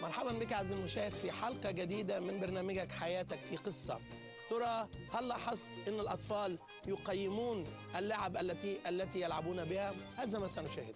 مرحبا بك عزيزي المشاهد في حلقة جديدة من برنامجك حياتك في قصة ترى هل لاحظت أن الأطفال يقيمون اللعب التي التي يلعبون بها هذا ما سنشاهد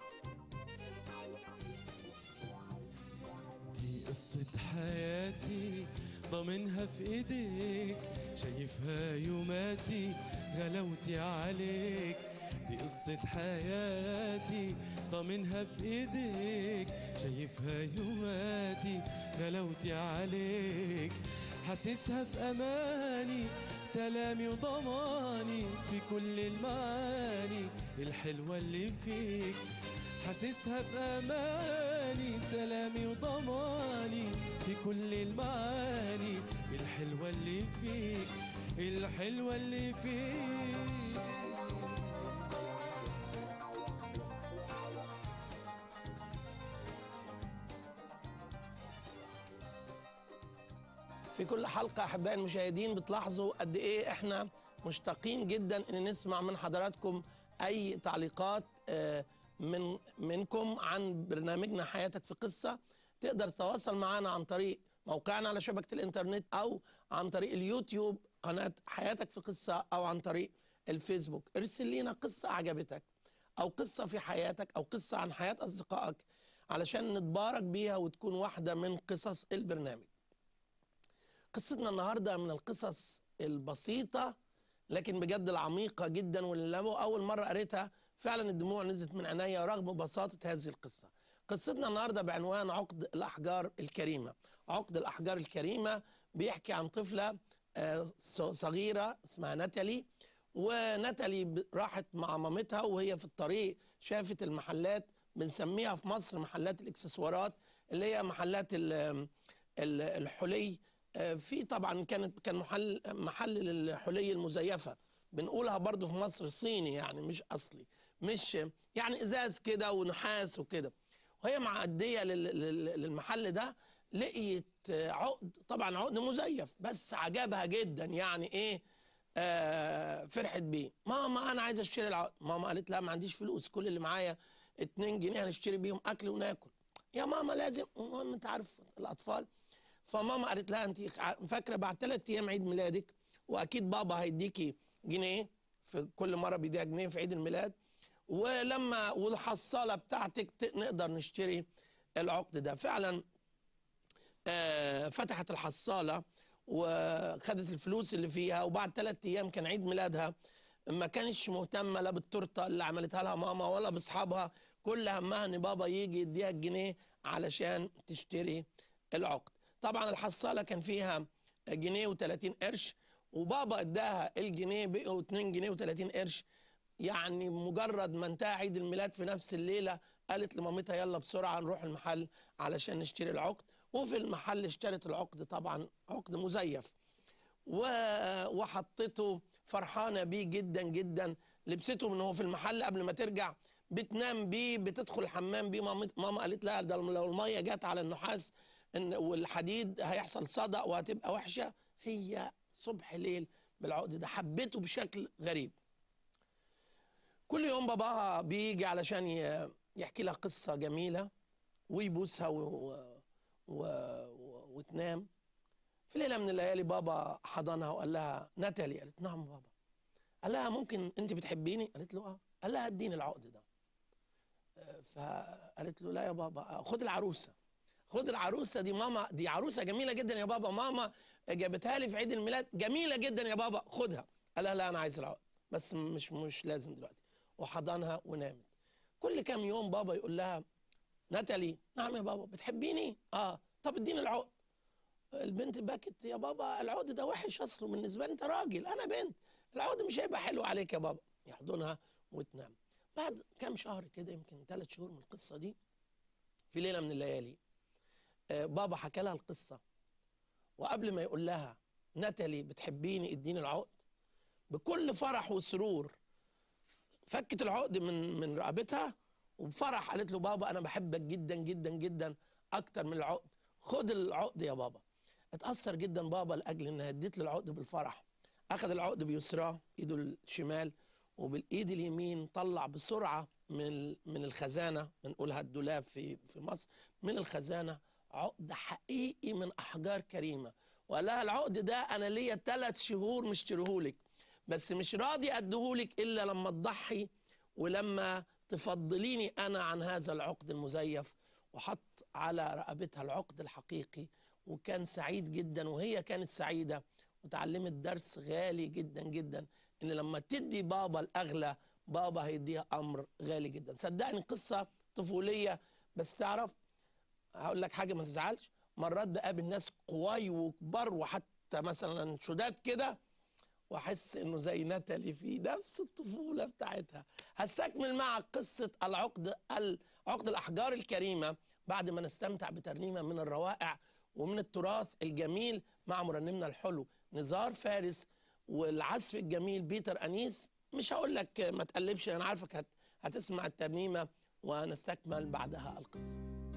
دي قصة حياتي ضامنها في ايديك شايفها يوماتي غلاوتي عليك دي قصة حياتي ضامنها في ايديك شايفها يوماتي غلاوتي عليك حاسسها في اماني سلامي وضماني في كل المعاني الحلوة اللي فيك حاسسها في اماني سلامي وضماني في كل المعاني الحلوه اللي فيك الحلوه اللي فيك في كل حلقة أحبائي المشاهدين بتلاحظوا قد إيه إحنا مشتاقين جدا إن نسمع من حضراتكم أي تعليقات آه، من منكم عن برنامجنا حياتك في قصة تقدر تتواصل معنا عن طريق موقعنا على شبكة الإنترنت أو عن طريق اليوتيوب قناة حياتك في قصة أو عن طريق الفيسبوك ارسل لنا قصة عجبتك أو قصة في حياتك أو قصة عن حياة أصدقائك علشان نتبارك بيها وتكون واحدة من قصص البرنامج قصتنا النهارده من القصص البسيطه لكن بجد العميقه جدا واللي لما اول مره قريتها فعلا الدموع نزلت من عينيا رغم بساطه هذه القصه. قصتنا النهارده بعنوان عقد الاحجار الكريمه. عقد الاحجار الكريمه بيحكي عن طفله آه، ص- صغيره اسمها ناتالي وناتالي ب- راحت مع مامتها وهي في الطريق شافت المحلات بنسميها في مصر محلات الاكسسوارات اللي هي محلات ال- ال- الحلي آه، في طبعا كانت كان محل محل للحلي المزيفه بنقولها برضو في مصر صيني يعني مش اصلي مش يعني ازاز كده ونحاس وكده وهي معديه لل- لل- للمحل ده لقيت آه، عقد طبعا عقد مزيف بس عجبها جدا يعني ايه آه فرحت بيه ماما انا عايزه اشتري العقد ماما قالت لا ما عنديش فلوس كل اللي معايا 2 جنيه هنشتري بيهم اكل وناكل يا ماما لازم المهم انت عارف الاطفال فماما قالت لها انت فاكره بعد ثلاث ايام عيد ميلادك واكيد بابا هيديكي جنيه في كل مره بيديها جنيه في عيد الميلاد ولما والحصاله بتاعتك ت- نقدر نشتري العقد ده فعلا آه، فتحت الحصاله وخدت الفلوس اللي فيها وبعد ثلاث ايام كان عيد ميلادها ما كانش مهتمه لا بالتورته اللي عملتها لها ماما ولا باصحابها كل همها ان بابا يجي يديها الجنيه علشان تشتري العقد طبعا الحصاله كان فيها جنيه و30 قرش وبابا اداها الجنيه بقوا 2 جنيه و30 قرش يعني مجرد ما انتهى عيد الميلاد في نفس الليله قالت لمامتها يلا بسرعه نروح المحل علشان نشتري العقد وفي المحل اشترت العقد طبعا عقد مزيف و... وحطته فرحانه بيه جدا جدا لبسته من هو في المحل قبل ما ترجع بتنام بيه بتدخل الحمام بيه ماما, ماما قالت لها ده لو الميه جت على النحاس إن والحديد هيحصل صدأ وهتبقى وحشه هي صبح ليل بالعقد ده حبته بشكل غريب كل يوم باباها بيجي علشان ي- يحكي لها قصه جميله ويبوسها و... و... و... و... وتنام في ليله من الليالي بابا حضنها وقال لها ناتالي قالت نعم بابا قال لها ممكن انت بتحبيني قالت له اه قال لها اديني العقد ده آه، فقالت له لا يا بابا آه، خد العروسه خد العروسه دي ماما دي عروسه جميله جدا يا بابا ماما جابتها لي في عيد الميلاد جميله جدا يا بابا خدها قال لها لا انا عايز العقد بس مش مش لازم دلوقتي وحضنها ونامت كل كام يوم بابا يقول لها ناتالي نعم يا بابا بتحبيني اه طب اديني العقد البنت بكت يا بابا العقد ده وحش اصله بالنسبه لي انت راجل انا بنت العقد مش هيبقى حلو عليك يا بابا يحضنها وتنام بعد كام شهر كده يمكن ثلاث شهور من القصه دي في ليله من الليالي آه، بابا حكى لها القصه وقبل ما يقول لها ناتالي بتحبيني اديني العقد بكل فرح وسرور فكت العقد من من رقبتها وبفرح قالت له بابا انا بحبك جدا جدا جدا اكتر من العقد خد العقد يا بابا اتاثر جدا بابا لاجل ان هديت له العقد بالفرح اخذ العقد بيسراه ايده الشمال وبالايد اليمين طلع بسرعه من من الخزانه بنقولها الدولاب في في مصر من الخزانه عقد حقيقي من احجار كريمه وقال لها العقد ده انا ليا ثلاث شهور مشتريهولك بس مش راضي اديهولك الا لما تضحي ولما تفضليني انا عن هذا العقد المزيف وحط على رقبتها العقد الحقيقي وكان سعيد جدا وهي كانت سعيده وتعلمت درس غالي جدا جدا ان لما تدي بابا الاغلى بابا هيديها امر غالي جدا صدقني قصه طفوليه بس تعرف هقول لك حاجه ما تزعلش مرات بقابل ناس قواي وكبار وحتى مثلا شداد كده واحس انه زي ناتالي في نفس الطفوله بتاعتها هستكمل معك قصه العقد عقد الاحجار الكريمه بعد ما نستمتع بترنيمه من الروائع ومن التراث الجميل مع مرنمنا الحلو نزار فارس والعزف الجميل بيتر انيس مش هقول لك ما تقلبش انا عارفك هت هتسمع الترنيمه ونستكمل بعدها القصه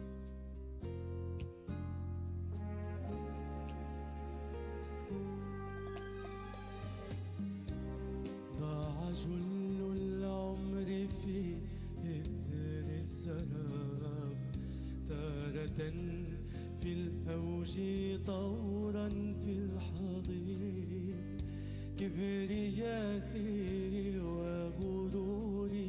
ضاع جل العمر في إثر السراب تارة في الأوج طورا في الحضيض كبريائي وغروري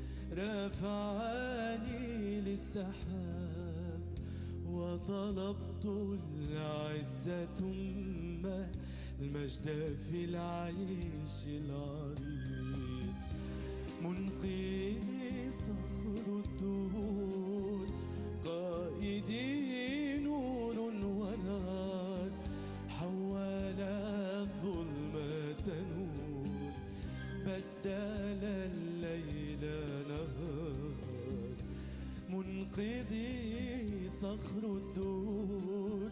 رفعاني للسحاب وطلبت العزة ثم المجد في العيش العريض منقذ صخر الدهور قائدي نور ونار حول الظلمة نور بدل الليل نهار منقذي صخر الدور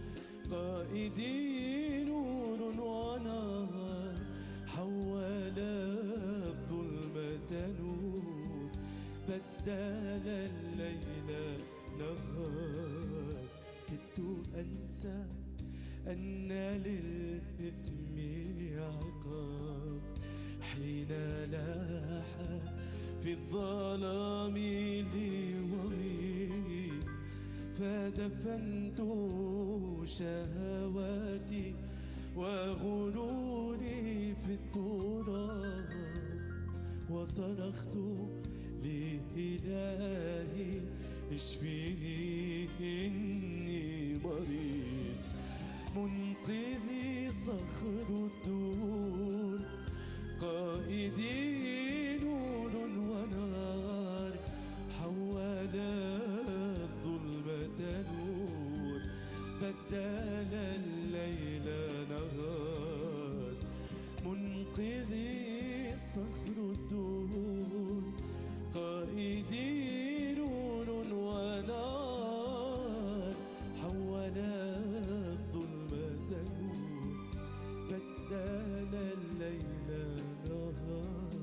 قائدي نور ونهار حول الظلمة نور بدل الليل نهار كدت أنسى أن للإثم عقاب حين لاح في الظلام لي وميت فدفنت شهواتي وغروري في التراب وصرخت لإلهي اشفيني إني مريض منقذي صخر الدور قائدي نور ونار حول الظلمة نور بدل الليل نهار منقذي صخر الدور قائدي نور ونار حول الظلمة نور بدل الليل نهار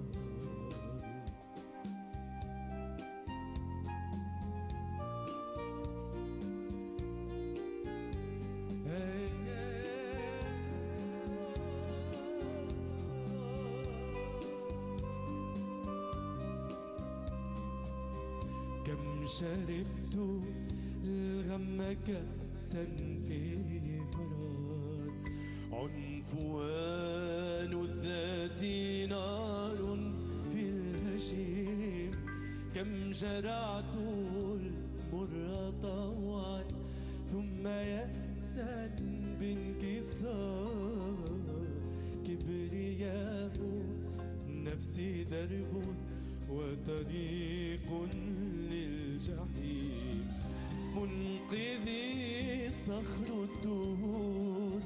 كم شربت الغم كأسا في مرار عنفوان الذات نار في الهشيم كم جرعت المر طوعا ثم يأسا بانكسار كبرياء نفسي درب وطريق للجحيم منقذي صخر الدهور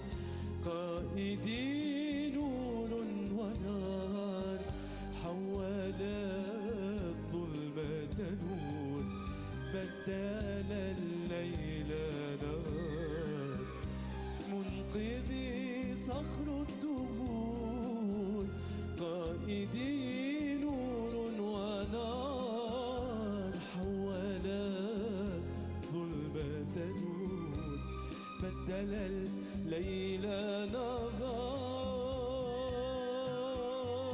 قائدي نور ونار حول الظلمة نور بدل الليل نار منقذي صخر الدهور قائدي نور ونار حول ظلمة نور بدل الليل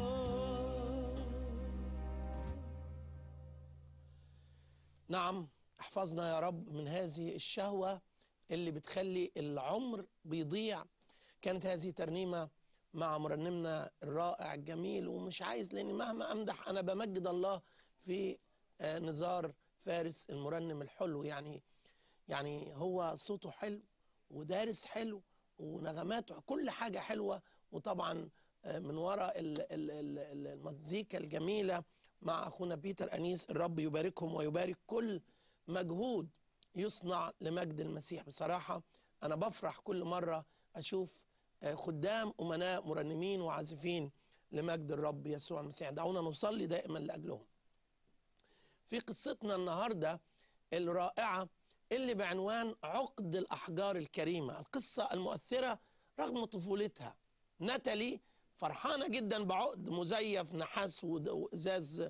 نهار نعم احفظنا يا رب من هذه الشهوة اللي بتخلي العمر بيضيع كانت هذه ترنيمة مع مرنمنا الرائع الجميل ومش عايز لأني مهما أمدح أنا بمجد الله في آه، نزار فارس المرنم الحلو يعني يعني هو صوته حلو ودارس حلو ونغماته كل حاجة حلوة وطبعا آه، من وراء ال- ال- ال- ال- المزيكا الجميلة مع أخونا بيتر أنيس الرب يباركهم ويبارك كل مجهود يصنع لمجد المسيح بصراحة أنا بفرح كل مرة أشوف آه، خدام أمناء مرنمين وعازفين لمجد الرب يسوع المسيح دعونا نصلي دائما لأجلهم في قصتنا النهاردة الرائعة اللي بعنوان عقد الأحجار الكريمة القصة المؤثرة رغم طفولتها ناتالي فرحانة جدا بعقد مزيف نحاس ود- وإزاز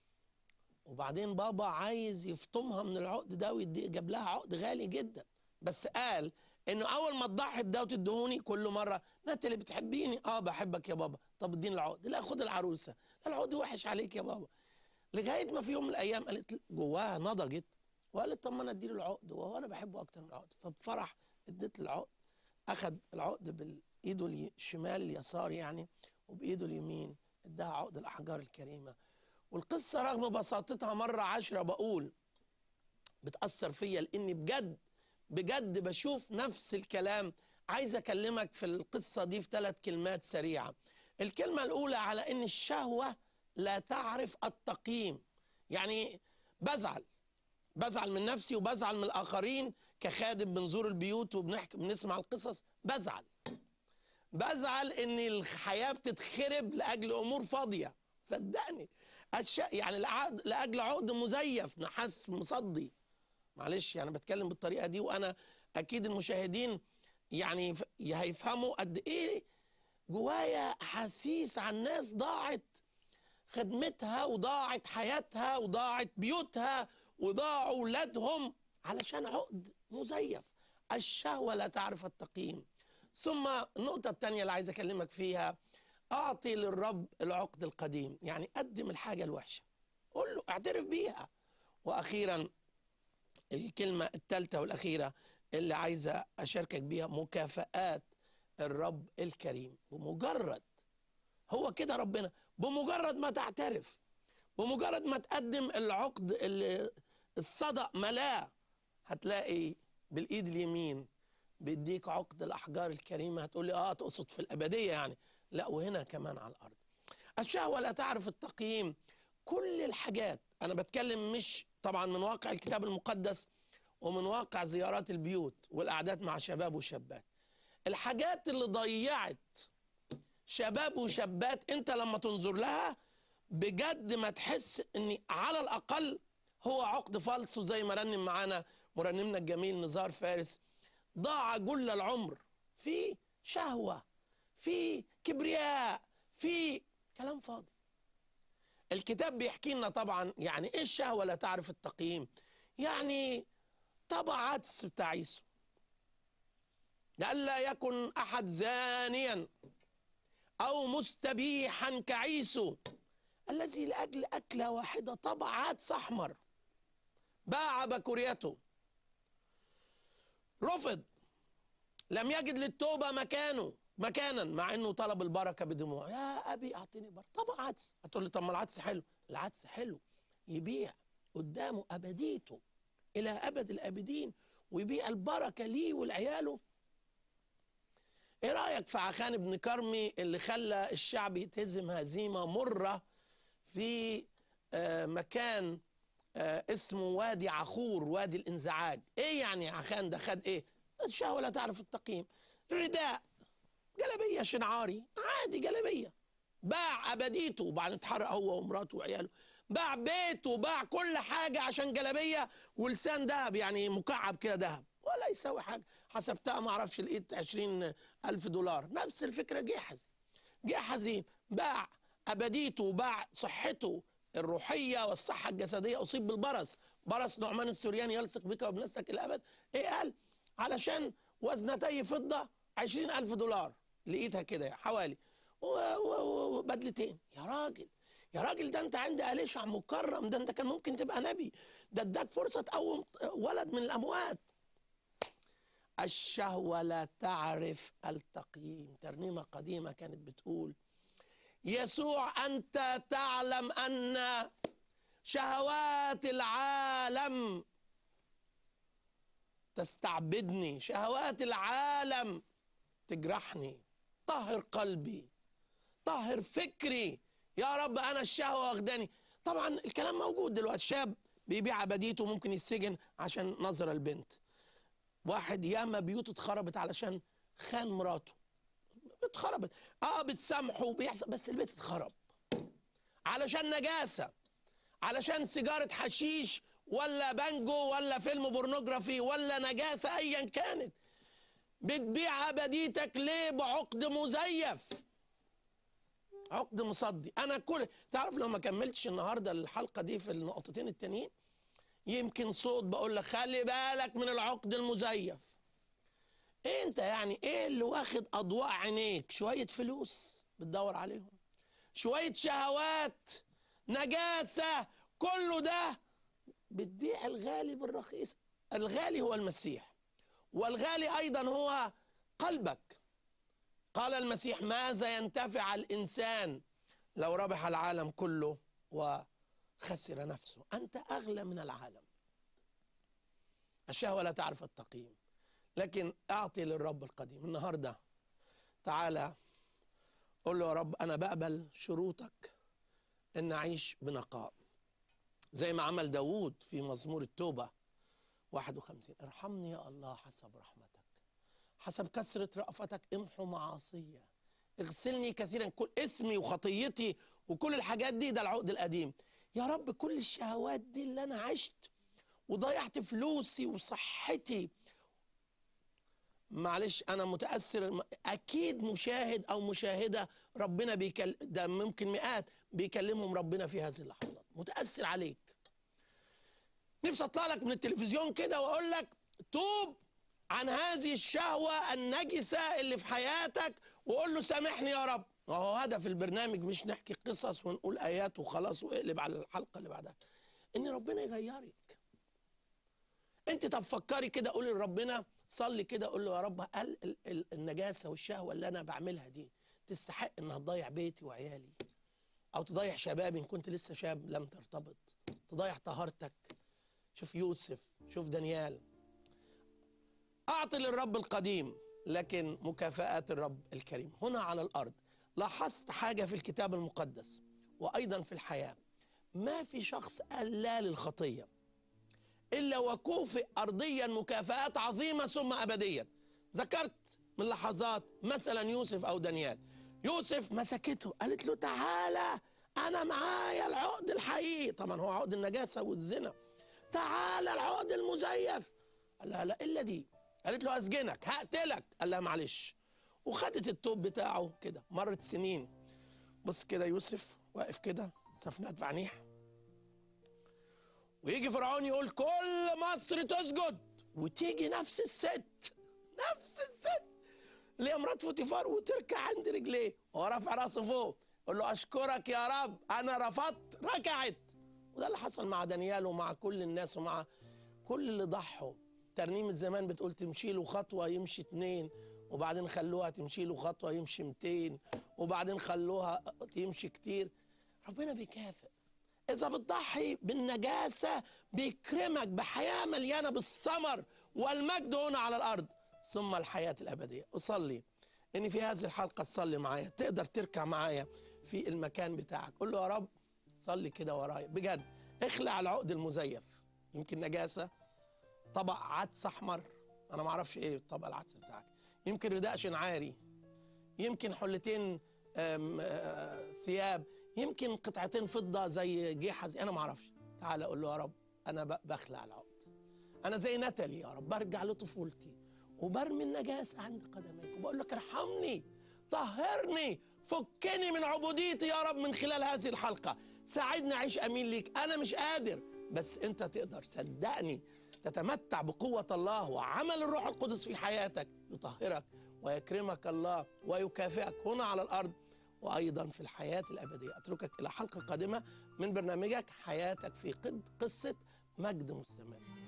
وبعدين بابا عايز يفطمها من العقد ده ويدي جاب لها عقد غالي جدا بس قال انه اول ما تضحي بده وتدهوني كل مره ناتالي بتحبيني اه بحبك يا بابا طب اديني العقد لا خد العروسه لا العقد وحش عليك يا بابا لغايه ما في يوم من الايام قالت جواها نضجت وقالت طب ما انا اديله العقد وهو انا بحبه اكتر من العقد فبفرح اديت له العقد اخذ العقد بايده الشمال اليسار يعني وبايده اليمين اداها عقد الاحجار الكريمه والقصه رغم بساطتها مره عشرة بقول بتاثر فيا لاني بجد بجد بشوف نفس الكلام عايز اكلمك في القصه دي في ثلاث كلمات سريعه الكلمه الاولى على ان الشهوه لا تعرف التقييم يعني بزعل بزعل من نفسي وبزعل من الاخرين كخادم بنزور البيوت وبنحكي بنسمع القصص بزعل بزعل ان الحياه بتتخرب لاجل امور فاضيه صدقني الش... يعني لعقد... لاجل عقد مزيف نحاس مصدي معلش يعني بتكلم بالطريقه دي وانا اكيد المشاهدين يعني ف- هيفهموا قد ايه جوايا احاسيس عن ناس ضاعت خدمتها وضاعت حياتها وضاعت بيوتها وضاعوا ولادهم علشان عقد مزيف الشهوة لا تعرف التقييم ثم النقطة الثانية اللي عايز أكلمك فيها أعطي للرب العقد القديم يعني قدم الحاجة الوحشة قول له اعترف بيها وأخيرا الكلمة الثالثة والأخيرة اللي عايزة أشاركك بيها مكافآت الرب الكريم بمجرد هو كده ربنا بمجرد ما تعترف بمجرد ما تقدم العقد اللي الصدق ملاه هتلاقي بالايد اليمين بيديك عقد الاحجار الكريمه هتقول لي اه تقصد في الابديه يعني لا وهنا كمان على الارض الشهوه لا تعرف التقييم كل الحاجات انا بتكلم مش طبعا من واقع الكتاب المقدس ومن واقع زيارات البيوت والقعدات مع شباب وشابات الحاجات اللي ضيعت شباب وشابات انت لما تنظر لها بجد ما تحس ان على الاقل هو عقد فالصو زي ما رنم معانا مرنمنا الجميل نزار فارس ضاع جل العمر في شهوه في كبرياء في كلام فاضي الكتاب بيحكي لنا طبعا يعني ايه الشهوه لا تعرف التقييم يعني طبع عدس بتاع عيسو لئلا يكن احد زانيا او مستبيحا كعيسو الذي لاجل اكله واحده طبع عدس احمر باع بكوريته رفض لم يجد للتوبه مكانه مكانا مع انه طلب البركه بدموع يا ابي اعطيني بركه طبعا عدس هتقول لي طب ما العدس حلو العدس حلو يبيع قدامه ابديته الى ابد الابدين ويبيع البركه ليه ولعياله ايه رايك في عخان بن كرمي اللي خلى الشعب يتهزم هزيمه مره في آه، مكان آه، اسمه وادي عخور وادي الانزعاج ايه يعني عخان ده خد ايه الشهوه لا تعرف التقييم رداء جلبيه شنعاري عادي جلبيه باع ابديته وبعدين اتحرق هو ومراته وعياله باع بيته باع كل حاجه عشان جلبيه ولسان ذهب يعني مكعب كده ذهب ولا يساوي حاجه حسبتها ما اعرفش لقيت 20 الف دولار نفس الفكره جحزي جحزي باع ابديته وباع صحته الروحيه والصحه الجسديه اصيب بالبرص برص نعمان السورياني يلصق بك وبنفسك الابد ايه قال علشان وزنتي فضه 20 الف دولار لقيتها كده حوالي و- و- و- وبدلتين يا راجل يا راجل ده انت عند اليشع مكرم ده انت كان ممكن تبقى نبي ده اداك فرصه تقوم ولد من الاموات الشهوه لا تعرف التقييم ترنيمه قديمه كانت بتقول يسوع انت تعلم ان شهوات العالم تستعبدني شهوات العالم تجرحني طهر قلبي طهر فكري يا رب انا الشهوه واخداني طبعا الكلام موجود دلوقتي شاب بيبيع عباديته ممكن يتسجن عشان نظر البنت واحد ياما بيوت اتخربت علشان خان مراته اتخربت اه بتسامحه وبيحصل بس البيت اتخرب علشان نجاسه علشان سيجاره حشيش ولا بانجو ولا فيلم بورنوجرافي ولا نجاسه ايا كانت بتبيع عبديتك ليه بعقد مزيف عقد مصدي انا كل تعرف لو ما كملتش النهارده الحلقه دي في النقطتين التانيين يمكن صوت بقول لك خلي بالك من العقد المزيف إيه انت يعني ايه اللي واخد اضواء عينيك شويه فلوس بتدور عليهم شويه شهوات نجاسه كله ده بتبيع الغالي بالرخيص الغالي هو المسيح والغالي ايضا هو قلبك قال المسيح ماذا ينتفع الانسان لو ربح العالم كله وخسر نفسه انت اغلى من العالم الشهوه لا تعرف التقييم لكن اعطي للرب القديم النهارده تعالى قول له يا رب انا بقبل شروطك ان اعيش بنقاء زي ما عمل داوود في مزمور التوبه 51 ارحمني يا الله حسب رحمتك حسب كثرة رأفتك امحو معاصية اغسلني كثيرا كل اثمي وخطيتي وكل الحاجات دي ده العقد القديم يا رب كل الشهوات دي اللي انا عشت وضيعت فلوسي وصحتي معلش انا متاثر اكيد مشاهد او مشاهده ربنا بيكل ده ممكن مئات بيكلمهم ربنا في هذه اللحظات متاثر عليك نفسي اطلع لك من التلفزيون كده واقول لك توب عن هذه الشهوه النجسه اللي في حياتك وقول له سامحني يا رب وهو هدف البرنامج مش نحكي قصص ونقول ايات وخلاص واقلب على الحلقه اللي بعدها ان ربنا يغيرك انت طب فكري كده قولي لربنا صلي كده قول له يا رب هل ال- ال- النجاسه والشهوه اللي انا بعملها دي تستحق انها تضيع بيتي وعيالي او تضيع شبابي ان كنت لسه شاب لم ترتبط تضيع طهارتك شوف يوسف شوف دانيال اعطي للرب القديم لكن مكافآت الرب الكريم هنا على الارض لاحظت حاجه في الكتاب المقدس وايضا في الحياه ما في شخص قال لا للخطيه الا وكوفئ ارضيا مكافآت عظيمه ثم ابديا ذكرت من لحظات مثلا يوسف او دانيال يوسف مسكته قالت له تعالى انا معايا العقد الحقيقي طبعا هو عقد النجاسه والزنا تعالى العقد المزيف قال لها لا الا دي قالت له اسجنك هقتلك قال لها معلش وخدت التوب بتاعه كده مرت سنين بص كده يوسف واقف كده سفنات في عينيه ويجي فرعون يقول كل مصر تسجد وتيجي نفس الست نفس الست اللي هي مرات فوتيفار وتركع عند رجليه وهو رافع راسه فوق يقول له اشكرك يا رب انا رفضت ركعت وده اللي حصل مع دانيال ومع كل الناس ومع كل اللي ضحوا ترنيم الزمان بتقول تمشي له خطوه يمشي اتنين وبعدين خلوها تمشي له خطوه يمشي 200 وبعدين خلوها تمشي كتير ربنا بيكافئ إذا بتضحي بالنجاسة بيكرمك بحياة مليانة بالثمر والمجد هنا على الأرض ثم الحياة الأبدية أصلي إن في هذه الحلقة تصلي معايا تقدر تركع معايا في المكان بتاعك قول له يا رب صلي كده ورايا بجد اخلع العقد المزيف يمكن نجاسة طبق عدس أحمر أنا ما أعرفش إيه طبق العدس بتاعك يمكن رداء شنعاري يمكن حلتين آم، آه، ثياب يمكن قطعتين فضه زي جيحه انا ما اعرفش تعالى اقول له يا رب انا ب- بخلع العقد انا زي نتالي يا رب برجع لطفولتي وبرمي النجاسه عند قدميك وبقول لك ارحمني طهرني فكني من عبوديتي يا رب من خلال هذه الحلقه ساعدني اعيش امين ليك انا مش قادر بس انت تقدر صدقني تتمتع بقوه الله وعمل الروح القدس في حياتك يطهرك ويكرمك الله ويكافئك هنا على الارض وايضا في الحياه الابديه اتركك الى حلقه قادمه من برنامجك حياتك في قد قصه مجد مستمر